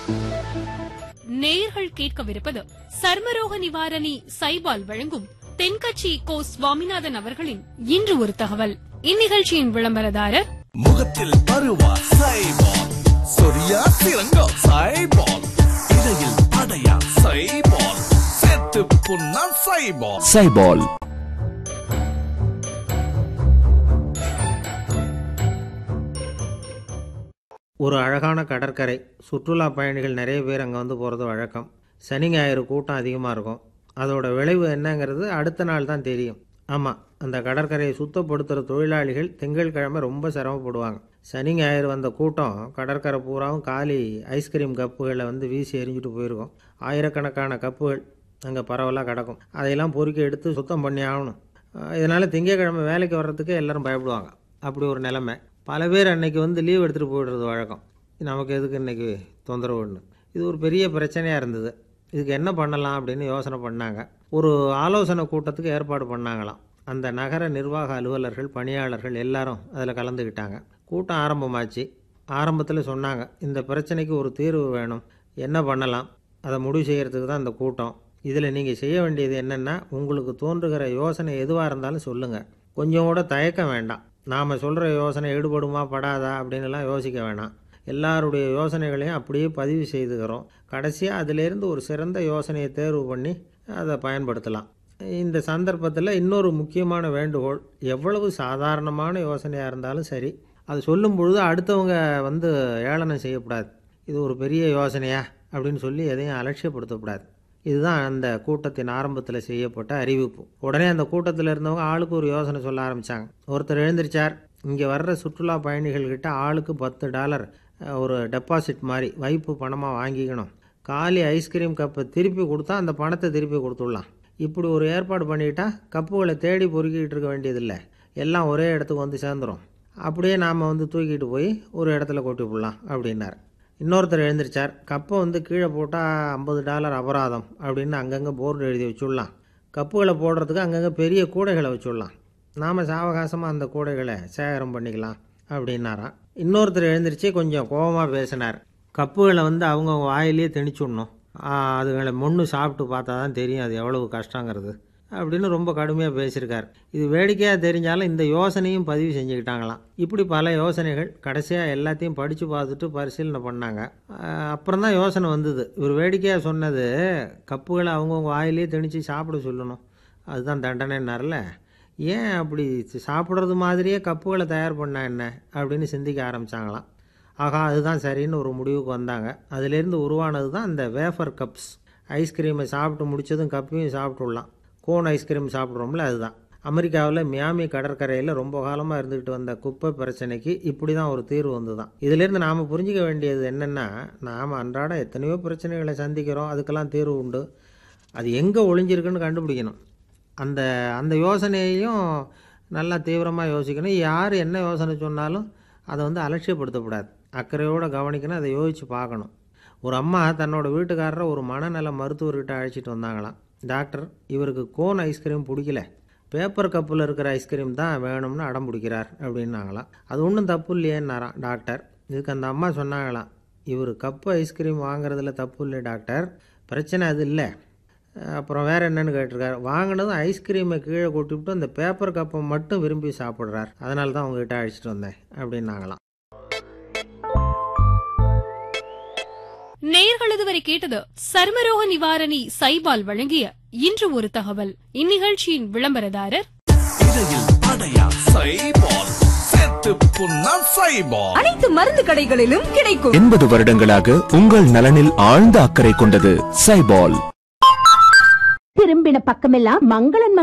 நேயர்கள் கேட்கவிருப்பது சர்மரோக நிவாரணி சைபால் வழங்கும் தென்கட்சி கோ சுவாமிநாதன் அவர்களின் இன்று ஒரு தகவல் இந்நிகழ்ச்சியின் விளம்பரதாரர் முகத்தில் பருவா சைபால் சொரியா சிறங்கோ சைபால் இடையில் அடையா சைபால் செத்து புண்ணா சைபால் சைபால் ஒரு அழகான கடற்கரை சுற்றுலா பயணிகள் நிறைய பேர் அங்கே வந்து போகிறது வழக்கம் சனி ஞாயிறு கூட்டம் அதிகமாக இருக்கும் அதோட விளைவு என்னங்கிறது அடுத்த நாள் தான் தெரியும் ஆமாம் அந்த கடற்கரையை சுத்தப்படுத்துகிற தொழிலாளிகள் திங்கட்கிழமை ரொம்ப சிரமப்படுவாங்க சனி ஞாயிறு வந்த கூட்டம் கடற்கரை பூராவும் காலி ஐஸ்கிரீம் கப்புகளை வந்து வீசி எறிஞ்சிட்டு போயிருக்கும் ஆயிரக்கணக்கான கப்புகள் அங்கே பரவலாக கிடக்கும் அதையெல்லாம் பொறுக்கி எடுத்து சுத்தம் பண்ணி ஆகணும் இதனால் திங்கட்கிழமை வேலைக்கு வர்றதுக்கு எல்லாரும் பயப்படுவாங்க அப்படி ஒரு நிலைமை பல பேர் அன்னைக்கு வந்து லீவ் எடுத்துகிட்டு போயிடுறது வழக்கம் நமக்கு எதுக்கு இன்னைக்கு தொந்தரவுன்னு இது ஒரு பெரிய பிரச்சனையாக இருந்தது இதுக்கு என்ன பண்ணலாம் அப்படின்னு யோசனை பண்ணாங்க ஒரு ஆலோசனை கூட்டத்துக்கு ஏற்பாடு பண்ணாங்களாம் அந்த நகர நிர்வாக அலுவலர்கள் பணியாளர்கள் எல்லாரும் அதில் கலந்துக்கிட்டாங்க கூட்டம் ஆரம்பமாச்சு ஆரம்பத்தில் சொன்னாங்க இந்த பிரச்சனைக்கு ஒரு தீர்வு வேணும் என்ன பண்ணலாம் அதை முடிவு செய்கிறதுக்கு தான் இந்த கூட்டம் இதில் நீங்கள் செய்ய வேண்டியது என்னென்னா உங்களுக்கு தோன்றுகிற யோசனை எதுவாக இருந்தாலும் சொல்லுங்கள் கொஞ்சம் கூட தயக்கம் வேண்டாம் நாம் சொல்கிற யோசனை ஈடுபடுமா படாதா அப்படின்னுலாம் யோசிக்க வேணாம் எல்லாருடைய யோசனைகளையும் அப்படியே பதிவு செய்துக்கிறோம் கடைசியாக அதிலேருந்து ஒரு சிறந்த யோசனையை தேர்வு பண்ணி அதை பயன்படுத்தலாம் இந்த சந்தர்ப்பத்தில் இன்னொரு முக்கியமான வேண்டுகோள் எவ்வளவு சாதாரணமான யோசனையாக இருந்தாலும் சரி அது சொல்லும் பொழுது அடுத்தவங்க வந்து ஏளனம் செய்யக்கூடாது இது ஒரு பெரிய யோசனையா அப்படின்னு சொல்லி எதையும் அலட்சியப்படுத்தக்கூடாது இதுதான் அந்த கூட்டத்தின் ஆரம்பத்தில் செய்யப்பட்ட அறிவிப்பு உடனே அந்த கூட்டத்தில் இருந்தவங்க ஆளுக்கு ஒரு யோசனை சொல்ல ஆரம்பித்தாங்க ஒருத்தர் எழுந்திருச்சார் இங்கே வர்ற சுற்றுலா பயணிகள்கிட்ட ஆளுக்கு பத்து டாலர் அஹ், ஒரு டெபாசிட் மாதிரி வைப்பு பணமாக வாங்கிக்கணும் காலி ஐஸ்கிரீம் கப்பை திருப்பி கொடுத்தா அந்த பணத்தை திருப்பி கொடுத்துடலாம் இப்படி ஒரு ஏற்பாடு பண்ணிக்கிட்டா கப்புகளை தேடி பொறுக்கிட்டு இருக்க வேண்டியதில்லை எல்லாம் ஒரே இடத்துக்கு வந்து சேர்ந்துரும் அப்படியே நாம் வந்து தூக்கிட்டு போய் ஒரு இடத்துல கொட்டி விடலாம் அப்படின்னார் இன்னொருத்தர் எழுந்திருச்சார் கப்பை வந்து கீழே போட்டால் ஐம்பது டாலர் அபராதம் அப்படின்னு அங்கங்கே போர்டு எழுதி வச்சுடலாம் கப்புகளை போடுறதுக்கு அங்கங்கே பெரிய கூடைகளை வச்சுடலாம் நாம் சாவகாசமாக அந்த கூடைகளை சேகரம் பண்ணிக்கலாம் அப்படின்னாராம் இன்னொருத்தர் எழுந்திருச்சு கொஞ்சம் கோபமாக பேசினார் கப்புகளை வந்து அவங்க வாயிலேயே திணிச்சுடணும் ஆ, அதுகளை மொன்று சாப்பிட்டு பார்த்தா தான் தெரியும் அது எவ்வளவு கஷ்டங்கிறது அப்படின்னு ரொம்ப கடுமையாக பேசியிருக்கார் இது வேடிக்கையாக தெரிஞ்சாலும் இந்த யோசனையும் பதிவு செஞ்சுக்கிட்டாங்களாம் இப்படி பல யோசனைகள் கடைசியாக எல்லாத்தையும் படித்து பார்த்துட்டு பரிசீலனை பண்ணாங்க அப்புறம் தான் யோசனை வந்தது இவர் வேடிக்கையாக சொன்னது கப்புகளை அவங்கவுங்க வாயிலே திணிச்சு சாப்பிட சொல்லணும் அதுதான் தண்டனைன்னார்ல ஏன் அப்படி சாப்பிட்றது மாதிரியே கப்புகளை தயார் பண்ணா என்ன அப்படின்னு சிந்திக்க ஆரம்பித்தாங்களாம் ஆகா அதுதான் சரின்னு ஒரு முடிவுக்கு வந்தாங்க அதிலேருந்து உருவானது தான் இந்த வேஃபர் கப்ஸ் ஐஸ்கிரீமை சாப்பிட்டு முடிச்சதும் கப்பையும் சாப்பிட்டுடலாம் கோன் ஐஸ்கிரீம் சாப்பிட்றோம்ல அதுதான் அமெரிக்காவில் மியாமி கடற்கரையில் ரொம்ப காலமாக இருந்துக்கிட்டு வந்த குப்பை பிரச்சனைக்கு இப்படி தான் ஒரு தீர்வு வந்து தான் இதிலேருந்து நாம் புரிஞ்சிக்க வேண்டியது என்னென்னா நாம் அன்றாட எத்தனையோ பிரச்சனைகளை சந்திக்கிறோம் அதுக்கெல்லாம் தீர்வு உண்டு அது எங்கே ஒளிஞ்சிருக்குன்னு கண்டுபிடிக்கணும் அந்த அந்த யோசனையையும் நல்லா தீவிரமாக யோசிக்கணும் யார் என்ன யோசனை சொன்னாலும் அதை வந்து அலட்சியப்படுத்தக்கூடாது அக்கறையோடு கவனிக்கணும் அதை யோசித்து பார்க்கணும் ஒரு அம்மா தன்னோட வீட்டுக்காரரை ஒரு மனநல மருத்துவர்கிட்ட அழைச்சிட்டு வந்தாங்களாம் டாக்டர் இவருக்கு கோன் ஐஸ்கிரீம் பிடிக்கல பேப்பர் கப்பில் இருக்கிற ஐஸ்கிரீம் தான் வேணும்னு அடம் பிடிக்கிறார் அப்படின்னாங்களாம் அது ஒன்றும் தப்பு இல்லையேன்னாராம் டாக்டர் இதுக்கு அந்த அம்மா சொன்னாங்களாம் இவர் கப்பு ஐஸ்கிரீம் வாங்குறதுல தப்பு இல்லை டாக்டர் பிரச்சனை அது இல்லை அப்புறம் வேற என்னன்னு கேட்டிருக்காரு வாங்கினதும் ஐஸ்கிரீமை கீழே கொட்டிவிட்டு அந்த பேப்பர் கப்பை மட்டும் விரும்பி சாப்பிட்றார் அதனால தான் உங்ககிட்ட அழைச்சிட்டு வந்தேன் அப்படின்னாங்களாம் நேயர்கள் இதுவரை கேட்டது சர்மரோக நிவாரணி சைபால் வழங்கிய இன்று ஒரு தகவல் இந்நிகழ்ச்சியின் விளம்பரதாரர் இடையில் அடையா சைபால் செத்து புண்ணா சைபால் அனைத்து மருந்து கடைகளிலும் கிடைக்கும் எண்பது வருடங்களாக உங்கள் நலனில் ஆழ்ந்த அக்கறை கொண்டது சைபால் திரும்பின பக்கமெல்லாம் மங்களன்